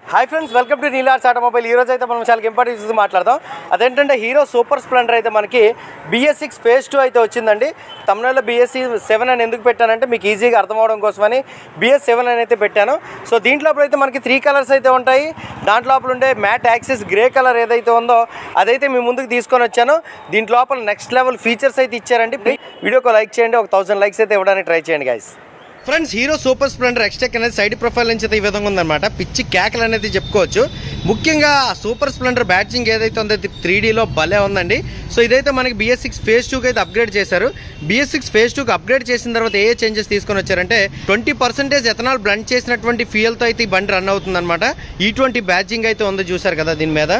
hi friends welcome to నీలార్స్ automobile ఈ రోజు అయితే మనం చాలా ఇంపార్టెంట్ చూసి మాట్లాడదాం అదేంటంటే హీరో సూపర్ స్ప్లెండర్ అయితే మనకి బిఎస్ సిక్స్ ఫేజ్ టూ అయితే వచ్చిందండి తమిళలో బిఎస్సి సెవెన్ అని ఎందుకు పెట్టానంటే మీకు ఈజీగా అర్థం అవడం కోసమని బిఎస్ సెవెన్ అని అయితే పెట్టాను సో దీంట్లో అయితే మనకి త్రీ కలర్స్ అయితే ఉంటాయి దాంట్లో లోపల ఉండే మ్యాట్ యాక్సిస్ గ్రే కలర్ ఏదైతే ఉందో అదైతే మీ ముందుకు తీసుకొని వచ్చాను దీంట్లో లోపల నెక్స్ట్ లెవెల్ ఫీచర్స్ అయితే ఇచ్చారండి వీడియోకి లైక్ చేయండి ఒక థౌసండ్ లైక్స్ అయితే ఇవ్వడానికి ట్రై చేయండి guys friends Hero Super Splendor Xtec అనేది సైడ్ ప్రొఫైల్ నుంచి అయితే ఈ విధంగా ఉందన్నమాట పిచ్చి కేకలు అనేది చెప్పుకోవచ్చు ముఖ్యంగా సూపర్ స్ప్లెండర్ బ్యాటింగ్ ఏదైతే ఉందో త్రీ డీలో భలే ఉందండి సో ఇదైతే మనకి బిఎస్ సిక్స్ ఫేజ్ టూకి అయితే అప్గ్రేడ్ చేశారు బిఎస్ సిక్స్ ఫేజ్ టూకి అప్గ్రేడ్ చేసిన తర్వాత ఏ చేంజెస్ తీసుకొని వచ్చారంటే ట్వంటీ పర్సెంటేజ్ ఎథనాల్ బ్లండ్ చేసినటువంటి ఫ్యూయల్తో అయితే ఈ బండి రన్ అవుతుందన్నమాట ఈ ట్వంటీ బ్యాచింగ్ అయితే ఉంది చూసారు కదా దీని మీద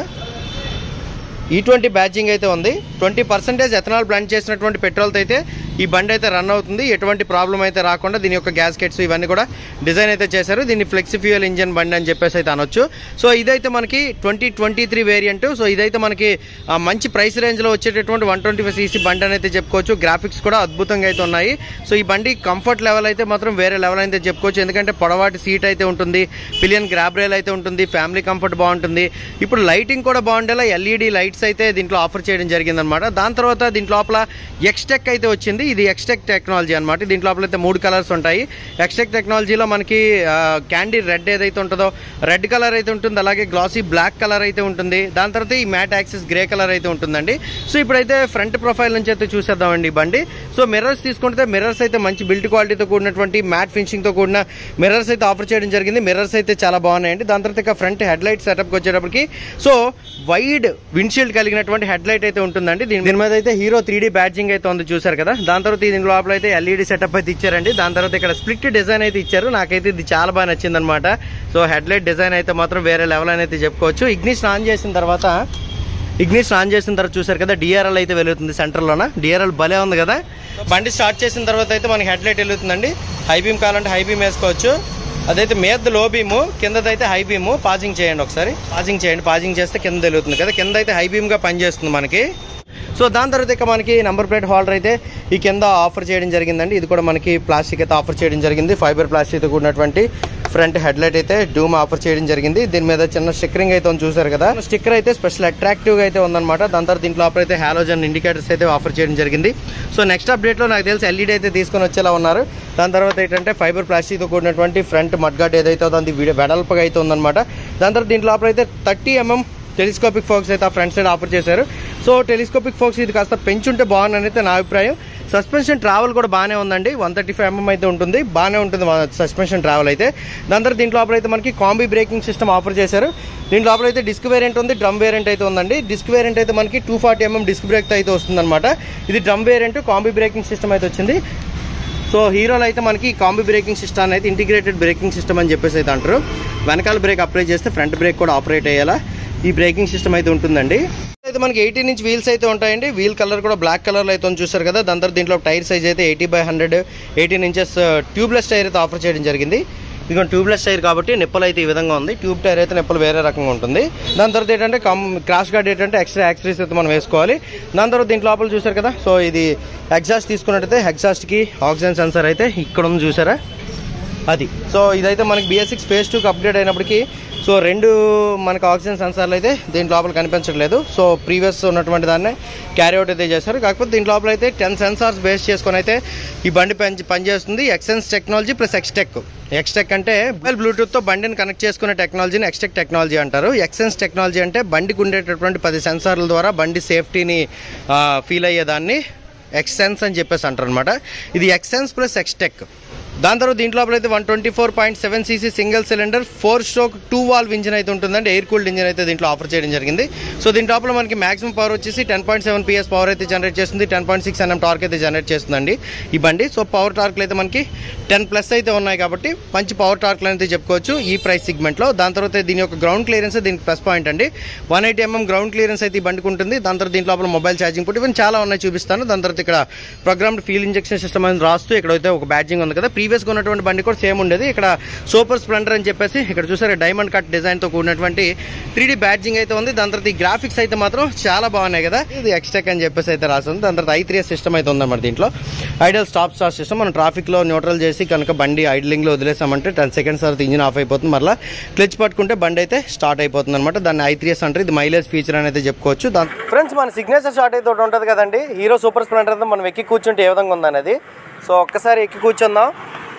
ఈ ట్వంటీ బ్యాచింగ్ అయితే ఉంది ట్వంటీ పర్సెంటేజ్ ఎథనాల్ బ్లండ్ చేసినటువంటి పెట్రోల్తో అయితే ఈ బండి అయితే రన్ అవుతుంది ఎటువంటి ప్రాబ్లం అయితే రాకుండా దీని యొక్క గ్యాస్కెట్స్ ఇవన్నీ కూడా డిజైన్ అయితే చేశారు దీన్ని ఫ్లెక్సీ ఫ్యూయల్ ఇంజన్ బండి అని చెప్పేసి అయితే అనొచ్చు సో ఇదైతే మనకి twenty twenty three variant so ఇదైతే మనకి ఆ, మంచి ప్రైస్ రేంజ్లో వచ్చేటటువంటి వన్ ట్వంటీ ఫైవ్ సీసీ బండి అని అయితే చెప్పుకోవచ్చు గ్రాఫిక్స్ కూడా అద్భుతంగా అయితే ఉన్నాయి సో ఈ బండి కంఫర్ట్ లెవెల్ అయితే మాత్రం వేరే లెవెల్ అయితే చెప్పుకోవచ్చు ఎందుకంటే పొడవాటి సీట్ అయితే ఉంటుంది పిలియన్ గ్రాబ్ రైల్ అయితే ఉంటుంది ఫ్యామిలీ కంఫర్ట్ బాగుంటుంది ఇప్పుడు లైటింగ్ కూడా బాగుండేలా ఎల్ఈడి లైట్స్ అయితే దీంట్లో ఆఫర్ చేయడం జరిగిందనమాట దాని తర్వాత దీంట్లో లోపల ఎక్స్టెక్ అయితే వచ్చింది ఇది ఎక్స్టెక్ టెక్నాలజీ అనమాట దీంట్లో లోపల అయితే మూడు కలర్స్ ఉంటాయి ఎక్స్టెక్ టెక్నాలజీలో మనకి క్యాండీ రెడ్ ఏదైతే ఉంటుందో రెడ్ కలర్ అయితే ఉంటుంది అలాగే గ్లాసీ బ్లాక్ కలర్ అయితే ఉంటుంది దాని తర్వాత ఈ మ్యాట్ యాక్సిస్ గ్రే కలర్ అయితే ఉంటుందండి సో ఇప్పుడైతే ఫ్రంట్ ప్రొఫైల్ నుంచి అయితే చూసేద్దామండి ఈ బండి సో మిర్రర్స్ తీసుకుంటే మిర్రర్స్ అయితే మంచి బిల్ట్ క్వాలిటీతో కూడినటువంటి మ్యాట్ ఫినిషింగ్తో కూడిన మిర్రర్స్ అయితే ఆఫర్ చేయడం జరిగింది మిర్రర్స్ అయితే చాలా బాగున్నాయండి దాని తర్వాత ఇక ఫ్రంట్ హెడ్ లైట్ సెటప్కి వచ్చేటప్పటికి సో వైడ్ విండ్షీల్డ్ కలిగినటువంటి హెడ్ లైట్ అయితే ఉంటుందండి దీని దీని మీద అయితే హీరో త్రీ డీ బ్యాడ్జింగ్ అయితే ఉంది చూసారు కదా దాని తర్వాత దీని లోపల అయితే ఎల్ఈడి సెటప్ అయితే ఇచ్చారండి దాని తర్వాత ఇక్కడ స్ప్లిట్ డిజైన్ అయితే ఇచ్చారు నాకైతే ఇది చాలా బాగా నచ్చింది అనమాట సో హెడ్ లైట్ డిజైన్ అయితే మాత్రం వేరే లెవెల్ అని అయితే చెప్పుకోవచ్చు ఇగ్నిషన్ ఆన్ చేసిన తర్వాత ఇగ్నిషన్ ఆన్ చేసిన తర్వాత చూసారు కదా డిఆర్ఎల్ అయితే వెలుగుతుంది సెంటర్లోన డిఆర్ఎల్ భలే ఉంది కదా బండి స్టార్ట్ చేసిన తర్వాత అయితే మనకి హెడ్ లైట్ వెలుగుతుందండి హై బీమ్ కావాలంటే హై బీమ్ వేసుకోవచ్చు అదైతే మీద లో బీము కిందదైతే హై బీము పాజింగ్ చేయండి ఒకసారి పాజింగ్ చేయండి పాజింగ్ చేస్తే కింద వెలుగుతుంది కదా కింద అయితే హై బీమ్గా పనిచేస్తుంది మనకి సో దాని తర్వాత ఇక మనకి నంబర్ ప్లేట్ హోల్డర్ అయితే ఈ కింద ఆఫర్ చేయడం జరిగిందండి ఇది కూడా మనకి ప్లాస్టిక్ అయితే ఆఫర్ చేయడం జరిగింది ఫైబర్ ప్లాస్టిక్తో కూడినటువంటి ఫ్రంట్ హెడ్ లైట్ అయితే డూమ్ ఆఫర్ చేయడం జరిగింది దీని మీద చిన్న స్టిక్కరింగ్ అయితే ఉంది చూసారు కదా స్టిక్కర్ అయితే స్పెషల్ అట్రాక్టివ్గా అయితే ఉందన్నమాట దాని తర్వాత దీంట్లో ఆఫర్ అయితే హాలోజన్ ఇండికేటర్స్ అయితే ఆఫర్ చేయడం జరిగింది సో నెక్స్ట్ అప్డేట్లో నాకు తెలిసి ఎల్ఈడి అయితే తీసుకొని వచ్చేలా ఉన్నారు దాని తర్వాత ఏంటంటే ఫైబర్ ప్లాస్టిక్తో కూడినటువంటి ఫ్రంట్ మడ్గాడ్ ఏదైతే ఉందో అది విడ- వెడల్పుగా అయితే ఉందన్నమాట దాని తర్వాత దీంట్లో ఆఫర్ అయితే థర్టీ ఎంఎం టెలిస్కోపిక్ ఫోక్స్ అయితే ఆ ఫ్రంట్ సైడ్ ఆఫర్ చేశారు సో టెలిస్కోపిక్ ఫోక్స్ ఇది కాస్త పెంచుంటే బాగుందని అయితే నా అభిప్రాయం సస్పెన్షన్ ట్రావెల్ కూడా బాగానే ఉందండి వన్ థర్టీ ఫైవ్ ఎంఎం అయితే ఉంటుంది బాగానే ఉంటుంది సస్పెన్షన్ ట్రావెల్ అయితే దాని తర్వాత దీంట్లో లోపల అయితే మనకి కాంబీ బ్రేకింగ్ సిస్టమ్ ఆఫర్ చేశారు దీంట్లో లోపల అయితే డిస్క్ వేరియంట్ ఉంది డ్రమ్ వేరియంట్ అయితే ఉందండి డిస్క్ వేరియంట్ అయితే మనకి two forty mm disc brake అయితే వస్తుందన్నమాట ఇది drum variant combi braking system అయితే వచ్చింది సో హీరోలో అయితే మనకి కాంబీ బ్రేకింగ్ సిస్టమ్ అయితే ఇంటిగ్రేటెడ్ బ్రేకింగ్ సిస్టమ్ అని చెప్పేసి అయితే అంటారు వెనకాల బ్రేక్ అప్లై చేస్తే ఫ్రంట్ బ్రేక్ కూడా ఆపరేట్ అయ్యేలా ఈ బ్రేకింగ్ సిస్టమ్ అయితే ఉంటుందండి అయితే మనకి ఎయిటీన్ ఇంచ్ వీల్స్ అయితే ఉంటాయండి వీల్ కలర్ కూడా బ్లాక్ కలర్లో అయితే ఉంది చూసారు కదా దాని తర్వాత దీంట్లో టైర్ సైజ్ అయితే eighty by hundred eighteen inches tubeless tyre అయితే ఆఫర్ చేయడం జరిగింది ఇదిగో ట్యూబ్లెస్ టైర్ కాబట్టి నిప్పలు అయితే ఈ విధంగా ఉంది ట్యూబ్ టైర్ అయితే నిప్పలు వేరే రకంగా ఉంటుంది దాని తర్వాత ఏంటంటే కమ్ క్రాష్ గార్డ్ ఏంటంటే ఎక్స్ట్రా యాక్సరీస్ అయితే మనం వేసుకోవాలి దాని తర్వాత దీంట్లో లోపల చూసారు కదా సో ఇది ఎగ్జాస్ట్ తీసుకున్నట్టయితే ఎగ్జాస్ట్కి ఆక్సిజన్ సెన్సర్ అయితే ఇక్కడ ఉంది చూసారా అది సో ఇదైతే మనకి బిఎస్ సిక్స్ ఫేజ్ టూకి అప్గ్రేడ్ అయినప్పటికీ సో రెండు మనకు ఆక్సిజన్ సెన్సార్లు అయితే దీని లోపల కనిపించట్లేదు సో ప్రీవియస్ ఉన్నటువంటి దాన్ని క్యారీ అవుట్ అయితే చేశారు కాకపోతే దీని లోపల అయితే టెన్ సెన్సార్స్ బేస్ చేసుకొని అయితే ఈ బండి పని పనిచేస్తుంది Xsens technology plus Xtec Xtec అంటే మొబైల్ బ్లూటూత్తో బండిని కనెక్ట్ చేసుకునే టెక్నాలజీని ఎక్స్టెక్ టెక్నాలజీ అంటారు ఎక్సెన్స్ టెక్నాలజీ అంటే బండికి ఉండేటటువంటి పది సెన్సార్ల ద్వారా బండి సేఫ్టీని ఫీల్ అయ్యేదాన్ని ఎక్సెన్స్ అని చెప్పేసి అంటారు అనమాట ఇది ఎక్సెన్స్ ప్లస్ ఎక్స్టెక్ దాని తర్వాత దీంట్లో అయితే one twenty four point seven CC single cylinder four stroke two valve engine అయితే ఉంటుందండి ఎయిర్ కూల్డ్ ఇంజిన్ అయితే దీంట్లో ఆఫర్ చేయడం జరిగింది సో దీని లోపల మనకి మాక్సిమం పవర్ వచ్చేసి ten point seven PS power అయితే జనరేట్ చేస్తుంది ten point six NM torque అయితే జనరేట్ చేస్తుందండి ఈ బండి సో పవర్ టార్క్లు అయితే మనకి టెన్ ప్లస్ అయితే ఉన్నాయి కాబట్టి మంచి పవర్ టార్క్లు అయితే చెప్పుకోవచ్చు ఈ ప్రైస్ సెగ్మెంట్లో దాని తర్వాత దీని యొక్క గ్రౌండ్ క్లియరెన్స్ దీనికి ప్లస్ పాయింట్ అండి one eighty mm ground clearance అయితే ఈ బండికి ఉంటుంది దాని తర్వాత దీంట్లో లోపల మొబైల్ ఛార్జింగ్ పుట్టి ఇవన్నీ చాలా ఉన్నాయి చూపిస్తాను దాని తర్వాత ఇక్కడ ప్రోగ్రామ్డ్ ఫీల్ ఇంజెక్షన్ సిస్టమ్ అని రాస్తూ ఇక్కడ అయితే ఒక బ్యాడ్జింగ్ ఉంది కదా ప్రీ ప్రీవియస్గా ఉన్నటువంటి బండి కూడా సేమ్ ఉండేది ఇక్కడ సూపర్ స్ప్లెండర్ అని చెప్పేసి ఇక్కడ చూసారు డైమండ్ కట్ డిజైన్తో కూడినటువంటి త్రీ బ్యాడ్జింగ్ అయితే ఉంది దాని తర్వాత ఈ గ్రాఫిక్స్ అయితే మాత్రం చాలా బాగున్నాయి కదా ఇది ఎక్స్టెక్ అని చెప్పేసి అయితే రాసింది దాని తర్వాత ఐ త్రీ సిస్టమ్ అయితే ఉందన్నమాట దీంట్లో ఐడల్ స్టాప్ స్టార్ట్ సిస్టమ్ మనం ట్రాఫిక్లో న్యూట్రల్ చేసి కనుక బండి ఐడ్లింగ్లో వదిలేసామంటే టెన్ సెకండ్స్ తర్వాత ఇంజిన్ ఆఫ్ అయిపోతుంది మళ్ళీ క్లచ్ పట్టుకుంటే బండి అయితే స్టార్ట్ అయిపోతుంది అనమాట దాన్ని ఐ త్రీ అంటారు ఇది మైలేజ్ ఫీచర్ అనేది చెప్పుకోవచ్చు దాని ఫ్రెండ్స్ మన సిగ్నేచర్ షాట్ అయితే ఒకటి ఉంటుంది కదండి హీరో సూపర్ స్ప్లెండర్ అయితే మనం ఎక్కి కూర్చుంటే ఏ విధంగా ఉందనేది సో ఒక్కసారి ఎక్కి కూర్చుందాం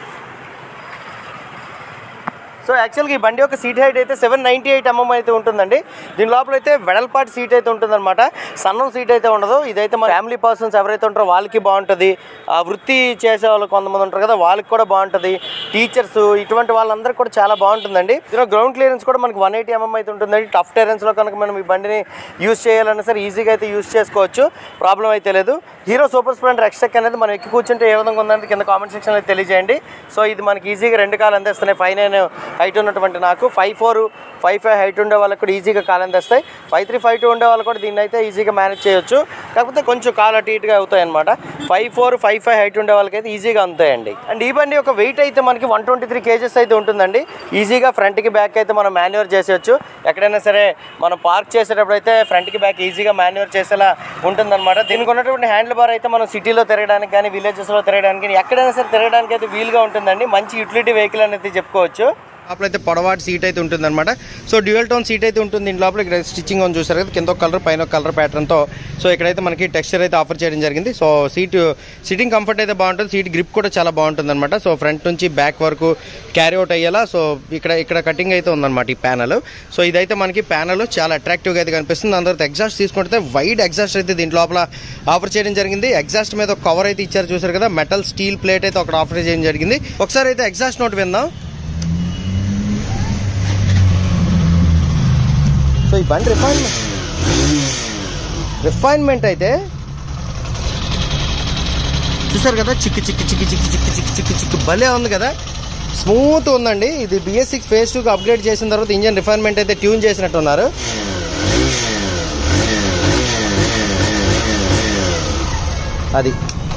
సో యాక్చువల్గా ఈ బండి యొక్క సీట్ హైట్ అయితే సెవెన్ నైంటీ ఎయిట్ ఎంఎం అయితే ఉంటుందండి దీని లోపల అయితే వెడల్పాటి సీట్ అయితే ఉంటుందన్నమాట సన్నం సీట్ అయితే ఉండదు ఇదైతే మన ఫ్యామిలీ పర్సన్స్ ఎవరైతే ఉంటారో వాళ్ళకి బాగుంటుంది ఆ వృత్తి చేసే వాళ్ళు కొంతమంది ఉంటారు కదా వాళ్ళకి కూడా బాగుంటుంది టీచర్స్ ఇటువంటి వాళ్ళందరికీ కూడా చాలా బాగుంటుందండి దీనిలో గ్రౌండ్ క్లియరెన్స్ కూడా మనకి వన్ ఎయిటీ ఎంఎం అయితే ఉంటుందండి టఫ్ టెరెన్స్లో కనుక మనం ఈ బండిని యూస్ చేయాలన్నా సరే ఈజీగా అయితే యూస్ చేసుకోవచ్చు ప్రాబ్లం అయితే లేదు హీరో సూపర్ స్ప్లెండర్ ఎక్స్టెక్ అనేది మనం ఎక్కి కూర్చుంటే ఏ విధంగా ఉందనేది కింద కామెంట్ సెక్షన్లో తెలియజేయండి సో ఇది మనకి ఈజీగా రెండు కాలు అందిస్తున్నాయి ఫైవ్ నైన్ హైట్ ఉన్నటువంటి నాకు five four five five height ఉండే వాళ్ళకి కూడా ఈజీగా కాలు అందిస్తాయి ఫైవ్ త్రీ ఫైవ్ టూ ఉండే వాళ్ళు కూడా దీన్ని అయితే ఈజీగా మేనేజ్ చేయొచ్చు కాకపోతే కొంచెం కాలు అటు ఇటుగా అవుతాయి అనమాట five four five five height ఉండే వాళ్ళకైతే ఈజీగా అందుతాయండి అండ్ ఈ బండి యొక్క వెయిట్ అయితే మనకి వన్ ట్వంటీ త్రీ కేజెస్ అయితే ఉంటుందండి ఈజీగా ఫ్రంట్కి బ్యాక్ అయితే మనం మాన్యువర్ చేసేయచ్చు ఎక్కడైనా సరే మనం పార్క్ చేసేటప్పుడు అయితే ఫ్రంట్కి బ్యాక్ ఈజీగా మాన్యువర్ చేసేలా ఉంటుందన్నమాట దీనికి ఉన్నటువంటి హ్యాండిల్ బార్ అయితే మనం సిటీలో తిరగడానికి కానీ విలేజెస్లో తిరగడానికి కానీ ఎక్కడైనా సరే తిరగడానికి అయితే వీలుగా ఉంటుందండి మంచి యూటిలిటీ వెహికల్ అనేది చెప్పుకోవచ్చు లోపల అయితే పొడవాటి సీట్ అయితే ఉంటుంది అనమాట సో డ్యూయల్ టోన్ సీట్ అయితే ఉంటుంది దీని లోపల ఇక్కడ స్టిచ్చింగ్ అని చూసారు కదా కింద ఒక కలర్ పైన ఒక కలర్ ప్యాటర్న్తో సో ఇక్కడైతే మనకి టెక్స్చర్ అయితే ఆఫర్ చేయడం జరిగింది సో సీట్ సిట్టింగ్ కంఫర్ట్ అయితే బాగుంటుంది సీట్ గ్రిప్ కూడా చాలా బాగుంటుంది అనమాట సో ఫ్రంట్ నుంచి బ్యాక్ వరకు క్యారీ అవుట్ అయ్యేలా సో ఇక్కడ ఇక్కడ కటింగ్ అయితే ఉందన్నమాట ఈ ప్యానల్ సో ఇదైతే మనకి ప్యానల్ చాలా అట్రాక్టివ్గా అయితే కనిపిస్తుంది దాని తర్వాత ఎగ్జాస్ట్ తీసుకుంటే వైడ్ ఎగ్జాస్ట్ అయితే దీంట్ లోపల ఆఫర్ చేయడం జరిగింది ఎగ్జాస్ట్ మీద ఒక కవర్ అయితే ఇచ్చారు చూసారు కదా మెటల్ స్టీల్ ప్లేట్ అయితే ఒకటి ఆఫర్ చేయడం జరిగింది ఒకసారి అయితే ఎగ్జాస్ట్ నోట్ విందాం సో ఈ బండి రిఫైన్మెంట్ రిఫైన్మెంట్ అయితే చూసారు కదా చిక్కి చిక్కి చిక్కి చిక్కి చిక్కి చిక్కి చిక్కి చిక్కి భలే ఉంది కదా స్మూత్ ఉందండి ఇది బిఎస్ సిక్స్ ఫేస్ టూకి అప్గ్రేడ్ చేసిన తర్వాత ఇంజన్ రిఫైన్మెంట్ అయితే ట్యూన్ చేసినట్టున్నారు అది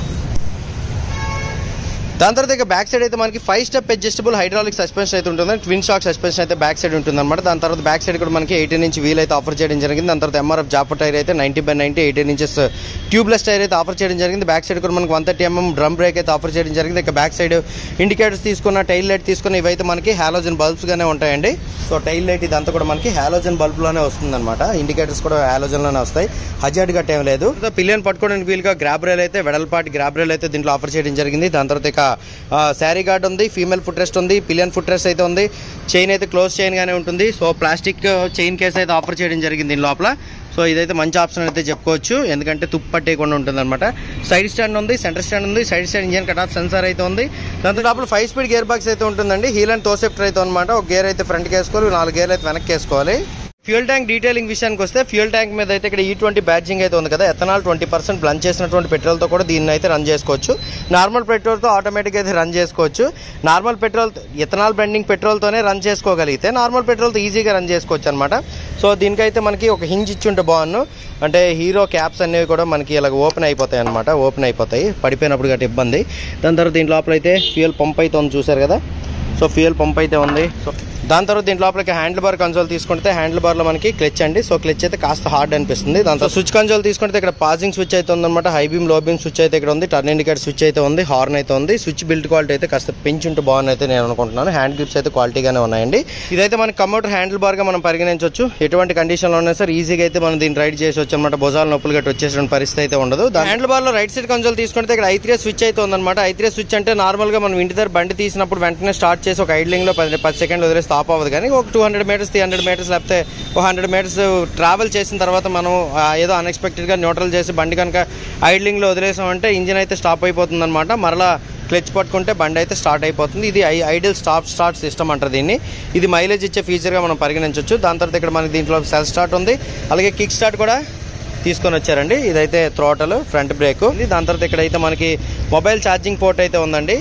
దాని తర్వాత ఇక బ్యాక్ సైడ్ అయితే మనకి five step adjustable hydraulic suspension అయితే ఉంటుంది ట్విన్ షాక్ సస్పెన్షన్ అయితే బ్యాక్ సైడ్ ఉంటుంది అనమాట దాని తర్వాత బ్యాక్ సైడ్ కూడా మనకి ఎయిటీన్ ఇంచ్ వీల్ అయితే ఆఫర్ చేయడం జరిగింది దాని తర్వాత ఎంఆర్ఎఫ్ జాపర్ టైర్ అయితే ninety by ninety eighteen inches tubeless tyre అయితే ఆఫర్ చేయడం జరిగింది బ్యాక్ సైడ్ కూడా మనకి one thirty mm drum brake అయితే ఆఫర్ చేయడం జరిగింది ఇక బ్యాక్ సైడ్ ఇండికేటర్స్ తీసుకున్న టైల్ లైట్ తీసుకున్న ఇవైతే మనకి హాలోజన్ బల్బ్స్ గానే ఉంటాయండి సో టైల్ లైట్ ఇదంతా కూడా మనకి హాలోజన్ బల్బ్ లోనే వస్తుంది అనమాట ఇండికేటర్స్ కూడా హాలోజన్ లోనే వస్తాయి హజార్డ్ గట్ ఏం లేదు పిలియన్ పట్టుకోవడానికి వీలుగా గ్రాబ్ రైల్ అయితే వెడల్పాటి గ్రాబ్ రైల్ అయితే దీంట్లో ఆఫర్ చేయడం జరిగింది దాని తర్వాత ఇక శారీ గార్డ్ ఉంది ఫీమేల్ ఫుట్ రెస్ట్ ఉంది పిలియన్ ఫుట్ రెస్ట్ అయితే ఉంది చైన్ అయితే క్లోజ్ చైన్ గానే ఉంటుంది సో ప్లాస్టిక్ చైన్ కేస్ అయితే ఆఫర్ చేయడం జరిగింది దీని లోపల సో ఇదైతే మంచి ఆప్షన్ అయితే చెప్పుకోవచ్చు ఎందుకంటే తుప్పు పట్టేయకుండా ఉంటుంది అనమాట సైడ్ స్టాండ్ ఉంది సెంటర్ స్టాండ్ ఉంది side stand engine cut off sensor అయితే ఉంది దాంతో లోపల ఫైవ్ స్పీడ్ గేర్ బాక్స్ అయితే ఉంటుందండి హీల్ అండ్ టోసెప్టర్ అయితే అనమాట ఒక గేర్ అయితే ఫ్రంట్కి వేసుకోవాలి నాలుగు గేర్లు అయితే వెనక్కి వేసుకోవాలి ఫ్యూల్ ట్యాంక్ డీటెయిలింగ్ విషయానికి వస్తే ఫ్యూల్ ట్యాంక్ మీద అయితే ఇక్కడ ఈ ట్వంటీ బ్యాడ్జింగ్ అయితే ఉంది కదా ఎథనాల్ ట్వంటీ పర్సెంట్ బ్లన్ చేసినటువంటి పెట్రోల్తో కూడా దీన్ని అయితే రన్ చేసుకోవచ్చు నార్మల్ పెట్రోల్తో ఆటోమేటిక్ అయితే రన్ చేసుకోవచ్చు నార్మల్ పెట్రోల్ ఎథనాల్ బ్లెండింగ్ పెట్రోల్తోనే రన్ చేసుకోగలిగితే నార్మల్ పెట్రోల్తో ఈజీగా రన్ చేసుకోవచ్చు అనమాట సో దీనికైతే మనకి ఒక హింజ్ ఇచ్చి ఉంటే బాగున్ను అంటే హీరో క్యాప్స్ అనేవి కూడా మనకి ఇలాగ ఓపెన్ అయిపోతాయి అనమాట ఓపెన్ అయిపోతాయి పడిపోయినప్పుడు గట్టి ఇబ్బంది దాని తర్వాత దీని లోపల అయితే ఫ్యూయల్ పంప్ అయితే ఉంది చూసారు కదా సో ఫ్యూయల్ పంప్ అయితే ఉంది సో దాని తర్వాత దీంట్ లోపలికి హ్యాండిల్ బార్ కన్సోల్ తీసుకుంటే హ్యాండిల్ బార్ లో మనకి క్లచ్ అండి సో క్లచ్ అయితే కాస్త హార్డ్ అనిపిస్తుంది దాంతో స్విచ్ కన్సోల్ తీసుకుంటే ఇక్కడ పాజింగ్ స్విచ్ అయితే ఉందన్నమాట high beam low beam switch అయితే ఇక్కడ ఉంది టర్న్ ఇండికేటర్ స్విచ్ అయితే ఉంది హార్న్ అయితే ఉంది స్విచ్ బిల్డ్ క్వాలిటీ అయితే కాస్త పెంచుంటే బాగుంది అయితే నేను అనుకుంటున్నాను హ్యాండ్ గ్రిప్స్ అయితే క్వాలిటీగానే ఉన్నాయండి ఇదైతే మనకి కంప్యూటర్ హ్యాండిల్ బార్ గా మనం పరిగణించవచ్చు ఎటువంటి కండిషన్ లో ఉన్నా సరే ఈజీగా అయితే మనం దీన్ని రైడ్ చేసొచ్చు అనమాట భుజాల నొప్పులు గట్టి వచ్చేసిన పరిస్థితి అయితే ఉండదు హ్యాండిల్ బార్ లో రైట్ సైడ్ కన్సోల్ తీసుకుంటే ఇక్కడ ఐ త్రీ స్విచ్ అయితే ఉందన్నమాట ఐ త్రీ స్విచ్ అంటే నార్మల్ గా మనం ఇంటి దగ్గర బండి తీసినప్పుడు వెంటనే స్టార్ట్ చేసి ఒక ఐడ్లింగ్ లో పది పది సెకండ్లు వదిలేసి స్టాప్ అవ్వదు కానీ ఒక two hundred metres three hundred metres లేకపోతే ఒక హండ్రెడ్ మీటర్స్ ట్రావెల్ చేసిన తర్వాత మనం ఆ, ఏదో అన్ఎక్స్పెక్టెడ్గా న్యూట్రల్ చేసి బండి కనుక ఐడ్లింగ్లో వదిలేసామంటే ఇంజిన్ అయితే స్టాప్ అయిపోతుంది అనమాట మరలా క్లచ్ పట్టుకుంటే బండి అయితే స్టార్ట్ అయిపోతుంది ఇది I ideal stop start system అంటారు దీన్ని ఇది మైలేజ్ ఇచ్చే ఫీచర్గా మనం పరిగణించవచ్చు దాని తర్వాత ఇక్కడ మనకి దీంట్లో సెల్ స్టార్ట్ ఉంది అలాగే కిక్ స్టార్ట్ కూడా తీసుకొని వచ్చారండి ఇదైతే థ్రోటల్ ఫ్రంట్ బ్రేక్ దాని తర్వాత ఇక్కడైతే మనకి మొబైల్ ఛార్జింగ్ పోర్ట్ అయితే ఉందండి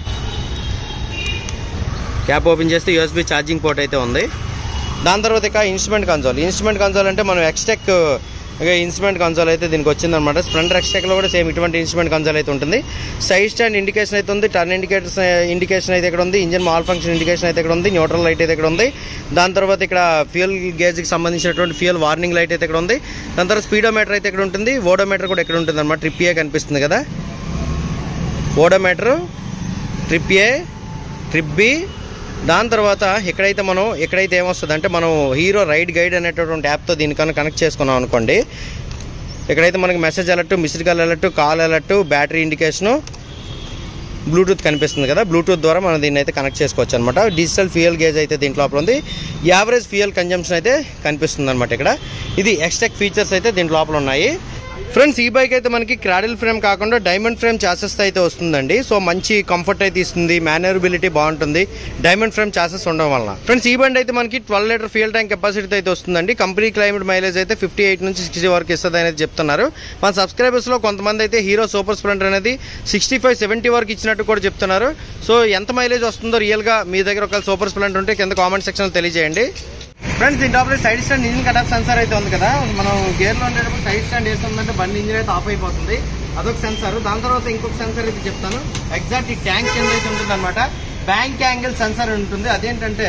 క్యాప్ ఓపెన్ చేస్తే యూఎస్బి ఛార్జింగ్ పోర్ట్ అయితే ఉంది దాని తర్వాత ఇక ఇన్స్ట్రుమెంట్ కన్సోల్ ఇన్స్ట్రుమెంట్ కన్సోల్ అంటే మనం ఎక్స్టెక్ ఇక ఇన్స్ట్రుమెంట్ కన్సోల్ అయితే దీనికి వచ్చిందనమాట స్ప్లెండర్ ఎక్స్టెక్లో కూడా సేమ్ ఇటువంటి ఇన్స్ట్రుమెంట్ కన్సోల్ అయితే ఉంటుంది సైడ్ స్టాండ్ ఇండికేషన్ అయితే ఉంది టర్న్ ఇండికేటర్స్ ఇండికేషన్ అయితే ఇక్కడ ఉంది ఇంజన్ మాల్ ఫంక్షన్ ఇండికేషన్ అయితే ఇక్కడ ఉంది న్యూట్రల్ లైట్ అయితే ఇక్కడ ఉంది దాని తర్వాత ఇక్కడ ఫ్యూయల్ గేజ్కి సంబంధించినటువంటి ఫ్యూయల్ వార్నింగ్ లైట్ అయితే ఇక్కడ ఉంది దాని తర్వాత స్పీడోమీటర్ అయితే ఇక్కడ ఉంటుంది ఓడోమీటర్ కూడా ఇక్కడ ఉంటుంది అనమాట ట్రిప్ ఏ కనిపిస్తుంది కదా odometer trip A trip B దాని తర్వాత ఎక్కడైతే మనం ఎక్కడైతే ఏమొస్తుంది అంటే మనం హీరో రైడ్ గైడ్ అనేటటువంటి యాప్తో దీనికన్నా కనెక్ట్ చేసుకున్నాం అనుకోండి ఇక్కడైతే మనకి message alert missed call alert call alert battery indication Bluetooth కనిపిస్తుంది కదా బ్లూటూత్ ద్వారా మనం దీన్ని అయితే కనెక్ట్ చేసుకోవచ్చు అనమాట డిజిటల్ ఫ్యూయల్ గేజ్ అయితే దీంట్లో లోపల ఉంది యావరేజ్ ఫ్యూయల్ కన్జంప్షన్ అయితే కనిపిస్తుంది అనమాట ఇక్కడ ఇది ఎక్స్టెక్ ఫీచర్స్ అయితే దీంట్లో లోపల ఉన్నాయి ఫ్రెండ్స్ ఈ బైక్ అయితే మనకి క్రాడిల్ ఫ్రేమ్ కాకుండా డైమండ్ ఫ్రేమ్ చాసెస్ అయితే వస్తుందండి సో మంచి కంఫర్ట్ అయితే ఇస్తుంది మేనరబిలిటీ బాగుంటుంది డైమండ్ ఫ్రేమ్ చాసెస్ ఉండడం వలన ఫ్రెండ్స్ ఈ బండి అయితే మనకి twelve litre fuel tank capacity అయితే వస్తుందండి కంపెనీ క్లైమేట్ మైలేజ్ అయితే ఫిఫ్టీ ఎయిట్ నుంచి సిక్స్టీ వరకు ఇస్తుంది అనేది చెప్తున్నారు మన సబ్స్క్రైబర్స్ లో కొంతమంది అయితే హీరో సూపర్ స్ప్లెండర్ అనేది సిక్స్టీ ఫైవ్ సెవెంటీ వరకు ఇచ్చినట్టు కూడా చెప్తున్నారు సో ఎంత మైలేజ్ వస్తుందో రియల్ గా మీ దగ్గర ఒక సూపర్ స్ప్లెండర్ ఉంటే కింద కామెంట్ సెక్షన్ తెలియజేయండి ఫ్రెండ్స్ దీంట్లో అప్పుడు side stand engine cut off sensor అయితే ఉంది కదా మనం గేర్ లో ఉండేటప్పుడు సైడ్ స్టాండ్ వేస్తుందంటే బండి ఇంజిన్ అయితే ఆఫ్ అయిపోతుంది అదొక సెన్సార్ దాని తర్వాత ఇంకొక సెన్సార్ అయితే చెప్తాను ఎగ్జాక్ట్ ఈ ట్యాంక్ కింద అయితే ఉంటుంది అనమాట బ్యాంక్ యాంగిల్ సెన్సార్ ఉంటుంది అదేంటంటే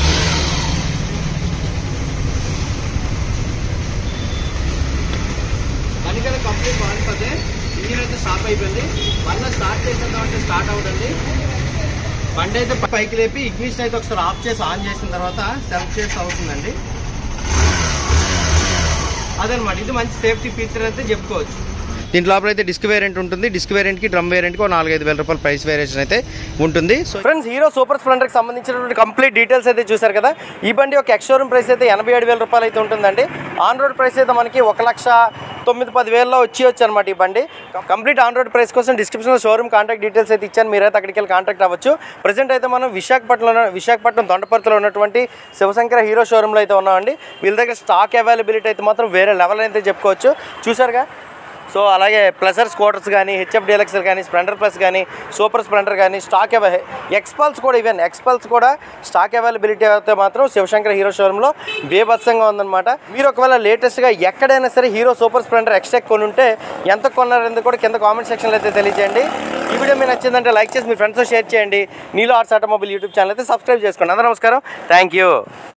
బండి కదా కంప్లీట్ బాగుంటుంది ఇంజిన్ అయితే స్టాప్ అయిపోయింది బండి స్టార్ట్ చేసిన తర్వాత స్టార్ట్ అవుతుంది బండి అయితే పైకి లేపి ఇగ్నిషన్ అయితే ఒకసారి ఆఫ్ చేసి ఆన్ చేసిన తర్వాత సెల్ఫ్ చేసి అవుతుందండి అదనమాట ఇది మంచి సేఫ్టీ ఫీచర్ అయితే చెప్పుకోవచ్చు దీంట్లో లోపల అయితే డిస్క్ వేరియంట్ ఉంటుంది డిస్క్ వేరియంట్ కి డ్రమ్ వేరియంట్ కి నాలుగైదు వేల రూపాయల ప్రైస్ వేరియేషన్ అయితే ఉంటుంది so friends Hero Super Splendor కి సంబంధించినటువంటి కంప్లీట్ డీటెయిల్స్ అయితే చూసారు కదా ఈ బండి ఒక ఎక్స్షోరూమ్ ప్రైస్ అయితే ఎనభై ఏడు వేల రూపాయలు అయితే ఉంటుందండి ఆన్ రోడ్ ప్రైస్ అయితే మనకి ఒక లక్ష తొమ్మిది పది వేలలో వచ్చి వచ్చు అనమాట ఈ బండి కంప్లీట్ ఆన్ రోడ్ ప్రైస్ కోసం డిస్క్రిప్షన్లో షోరూమ్ కాంటాక్ట్ డీటెయిల్స్ అయితే ఇచ్చాను మీరైతే అక్కడికి వెళ్ళి కాంటాక్ట్ అవ్వచ్చు ప్రజెంట్ అయితే మనం విశాఖపట్నంలో విశాఖపట్నం దొండపర్తిలో ఉన్నటువంటి శివశంకర హీరో షోరూంలో అయితే ఉన్నామండి వీళ్ళ దగ్గర స్టాక్ అవైలబిలిటీ అయితే మాత్రం వేరే లెవెల్ అయితే చెప్పుకోవచ్చు చూసారుగా సో అలాగే ప్లసర్ స్కూటర్స్ కానీ హెచ్ఎఫ్ డీలక్స్ కానీ స్ప్లెండర్ ప్లస్ కానీ సూపర్ స్ప్లెండర్ కానీ స్టాక్ అవై ఎక్స్పల్స్ కూడా ఈవెన్ ఎక్స్పల్స్ కూడా స్టాక్ అవైలబిలిటీ అయితే మాత్రం శివశంకర్ హీరో షోరూంలో బేభత్సంగా ఉందన్నమాట మీరు ఒకవేళ లేటెస్ట్గా ఎక్కడైనా సరే హీరో సూపర్ స్ప్లెండర్ ఎక్స్టెక్ కొని ఉంటే ఎంత కొన్నారనేది కూడా కింద కామెంట్ సెక్షన్లో అయితే తెలియజేయండి ఈ వీడియో మీకు నచ్చిందంటే లైక్ చేసి మీ ఫ్రెండ్స్తో షేర్ చేయండి Neelo arts automobile YouTube channel అయితే సబ్స్క్రైబ్ చేసుకోండి అందరూ నమస్కారం థ్యాంక్ యూ